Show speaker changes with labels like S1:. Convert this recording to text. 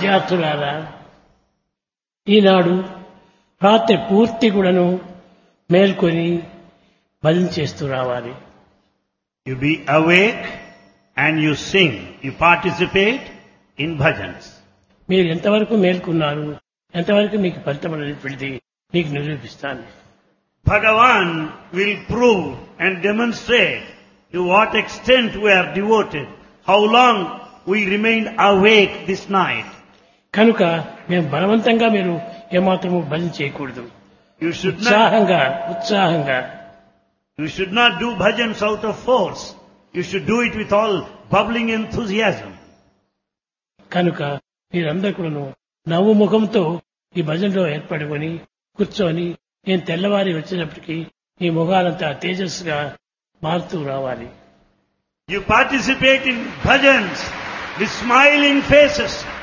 S1: విద్యార్థులారా ఈనాడు రాత్రి పూర్తి కూడాను మేల్కొని భజన చేస్తూ రావాలి
S2: You be awake and you sing. You participate in bhajans.
S1: మీరు ఎంతవరకు మేల్కొన్నారు ఎంతవరకు మీకు ఫలితం అనేటువంటిది మీకు నిరూపిస్తాను
S2: Bhagavan will prove and demonstrate to what extent we are devoted, how long we remained awake this night.
S1: కనుక మేము బలవంతంగా మీరు ఏమాత్రము భజన చేయకూడదు
S2: You should not,
S1: ఉత్సాహంగా ఉత్సాహంగా
S2: you should not do bhajans out of force. You should do it with all bubbling enthusiasm.
S1: కనుక మీరందరూ కూడాను నవ్వు ముఖంతో ఈ భజనలో ఏర్పడుకొని కూర్చొని నేను తెల్లవారి వచ్చినప్పటికీ మీ ముఖాలంతా తేజస్సుగా మారుతూ రావాలి
S2: You participate in bhajans with smiling faces